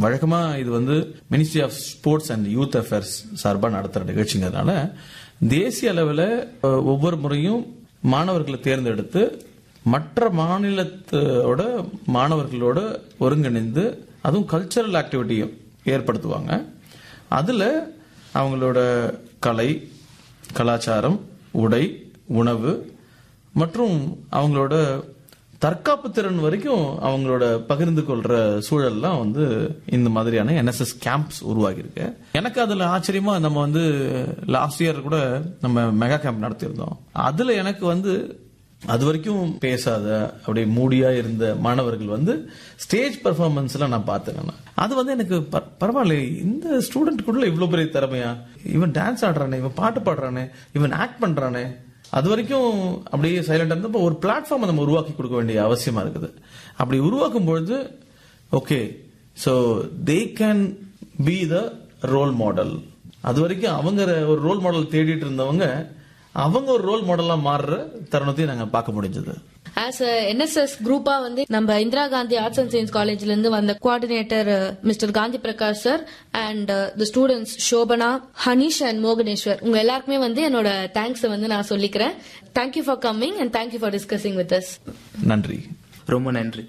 வழக்கமா இது வந்து ministry of sports and youth affairs சார்பா நடத்துற நிகழ்ச்சிங்கிறதுனால தேசிய அளவில் அஹ், ஒவ்வொரு முறையும் மாணவர்களை தேர்ந்தெடுத்து மற்ற மாநிலத்தோட மாணவர்களோட ஒருங்கிணைந்து அதுவும் கல்ச்சரல் ஆக்டிவிட்டியும் ஏற்படுத்துவாங்க அதுல அவங்களோட கலை கலாச்சாரம் உடை உணவு மற்றும் அவங்களோட தற்காப்பு திறன் வரைக்கும் அவங்களோட பகிர்ந்து கொள்ற சூழல்லாம் வந்து இந்த மாதிரியான என்எஸ்எஸ் கேம்ப்ஸ் உருவாகி இருக்கு எனக்கு அதுல ஆச்சரியமா நம்ம வந்து லாஸ்ட் இயர் கூட நம்ம மெகா கேம்ப் நடத்தியிருந்தோம் அதுல எனக்கு வந்து அது வரைக்கும் பேசாத அப்படியே மூடியா இருந்த மாணவர்கள் வந்து ஸ்டேஜ் பெர்ஃபார்மன்ஸ்ல நான் பார்த்தேன் நான். அது வந்து எனக்கு பர- பரவாயில்ல இந்த ஸ்டூடெண்ட்குள்ள இவ்வளவு பெரிய திறமையா இவன் டான்ஸ் ஆடுறானே இவன் பாட்டு பாடுறானே இவன் ஆக்ட் பண்றானே அது வரைக்கும் அப்படியே சைலண்டா இருந்தப்போ ஒரு பிளாட்ஃபார்ம் நம்ம உருவாக்கி கொடுக்க வேண்டிய அவசியமா இருக்குது அப்படி உருவாக்கும் பொழுது okay so they can be the role model அது வரைக்கும் அவங்க ஒரு ரோல் மாடல் தேடிட்டு இருந்தவங்க அவங்க ஒரு ரோல் மாடலா மாறுற தருணத்தையும் நாங்க பார்க்க முடிஞ்சது ஆஸ் என்எஸ்எஸ் குரூப்பா வந்து நம்ம Indira Gandhi arts and science காலேஜ்ல இருந்து வந்த coordinator mister Gandhi Prakash sir and the students Sobhana Hanish and Mohaneswar உங்க எல்லாருக்குமே வந்து என்னோட தேங்க்ஸ் வந்து நான் சொல்லிக்கிறேன் thank you for coming and thank you for discussing with us நன்றி ரொம்ப நன்றி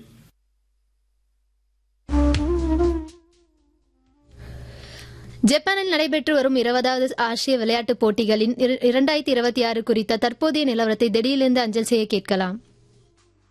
ஜப்பானில் நடைபெற்று வரும் இருபதாவது ஆசிய விளையாட்டுப் போட்டிகளின் இர- இரண்டாயிரத்தி இருபத்தி ஆறு குறித்த தற்போதைய நிலவரத்தை திடீரென்று அஞ்சல் செய்ய கேட்கலாம்